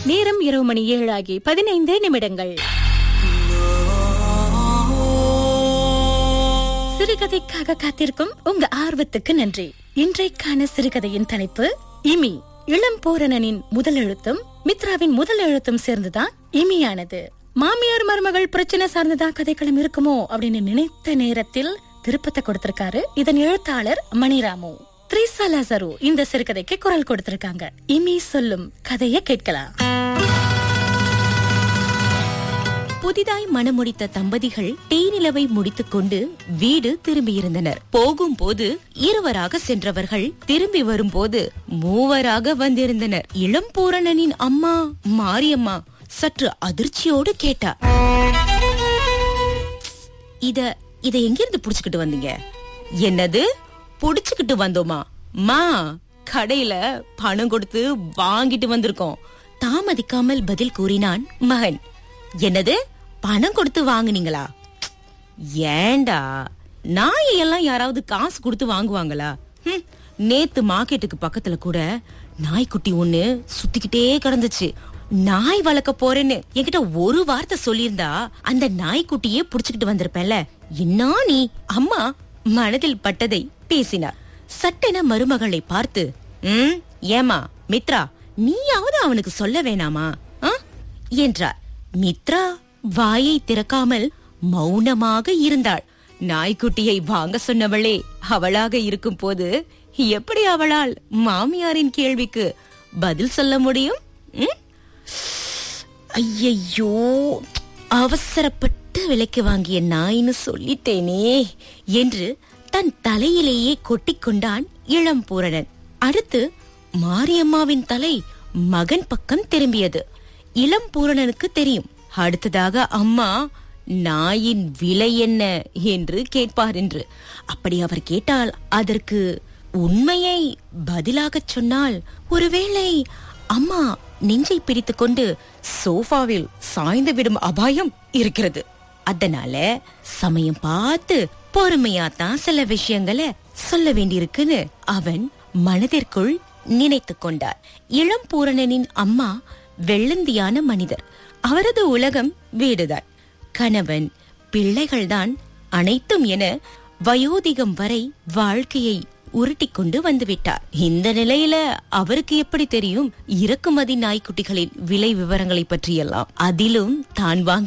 நேரம் இரவு மணி ஏழாகி பதினைந்து நிமிடங்கள் சிறுகதைக்காக காத்திருக்கும் உங்க ஆர்வத்துக்கு நன்றி இன்றைக்கான சிறுகதையின் தலைப்பு இமி இளம் பூரணனின் முதல் எழுத்தும் மித்ராவின் முதல் எழுத்தும் சேர்ந்துதான் இமியானது மாமியார் மருமகள் பிரச்சனை சார்ந்ததா கதைக்களம் இருக்குமோ அப்படின்னு நினைத்த நேரத்தில் திருப்பத்தை கொடுத்திருக்காரு இதன் எழுத்தாளர் மணிராமு த்ரீசா லாசரு இந்த சிறுகதைக்கு குரல் கொடுத்திருக்காங்க இமி சொல்லும் கதையை கேட்கலாம் புதிதாய் மணமுடித்த தம்பதிகள் தேனிலவை முடித்துக்கொண்டு வீடு திரும்பியிருந்தனர் போகும்போது இருவராக சென்றவர்கள் திரும்பி வரும்போது மூவராக வந்திருந்தனர் இளம்பூரணனின் அம்மா மாரியம்மா சற்று அதிர்ச்சியோடு கேட்டார் இத இத எங்கிருந்து புடிச்சுக்கிட்டு வந்தீங்க என்னது புடிச்சுக்கிட்டு வந்தோமா மா கடையில பணம் கொடுத்து வாங்கிட்டு வந்திருக்கோம் தாமதிக்காமல் பதில் கூறினான் மகன் என்னது பணம் கொடுத்து வாங்குனீங்களா ஏண்டா நாயெல்லாம் யாராவது காசு கொடுத்து வாங்குவாங்களா ஹம், நேத்து மார்க்கெட்டுக்கு பக்கத்துல கூட நாய்க்குட்டி ஒண்ணு சுத்திக்கிட்டே கிடந்துச்சு நாய் வளர்க்க போறேன்னு என்கிட்ட ஒரு வார்த்தை சொல்லியிருந்தா அந்த நாய்க்குட்டியே புடிச்சுக்கிட்டு வந்திருப்பேன்ல என்ன நீ அம்மா மனதில் பட்டதை பேசினார் சட்டென மருமகளை பார்த்து ம் ஏமா மித்ரா நீயாவது அவனுக்கு சொல்ல வேணாமா ஆ?" என்றார் மித்ரா வாயை திறக்காமல் மௌனமாக இருந்தாள் நாய்க்குட்டியை வாங்க சொன்னவளே அவளாக இருக்கும் போது எப்படி அவளால் மாமியாரின் கேள்விக்கு பதில் சொல்ல முடியும் ம்? ஐயையோ அவசரப்பட்டு விலைக்கு வாங்கிய நாயின்னு சொல்லிட்டேனே என்று தன் தலையிலேயே கொட்டிக்கொண்டான் இளம்பூரணன் அடுத்து மாரியம்மாவின் தலை மகன் பக்கம் திரும்பியது இளம்பூரணனுக்கு தெரியும் அடுத்ததாக அம்மா நாயின் விலை என்ன என்று கேட்பார் என்று அப்படி அவர் கேட்டால் அதற்கு உண்மையை பதிலாகச் சொன்னால் ஒருவேளை அம்மா நெஞ்சை பிடித்துக்கொண்டு சோஃபாவில் சாய்ந்து விடும் அபாயம் இருக்கிறது அதனால சமயம் பார்த்து பொறுமையா தான் சில விஷயங்களை சொல்ல வேண்டியிருக்குன்னு அவன் மனதிற்குள் நினைத்து கொண்டார் இளம்பூரணனின் அம்மா வெள்ளந்தியான மனிதர் அவரது உலகம் வீடுதான் கணவன் பிள்ளைகள்தான் அனைத்தும் என வயோதிகம் வரை வாழ்க்கையை உருட்டிக் கொண்டு வந்துவிட்டார் இந்த நிலையில அவருக்கு எப்படி தெரியும் இறக்குமதி நாய்க்குட்டிகளின் விலை விவரங்களை பற்றியெல்லாம் அதிலும் தான் வாங்கி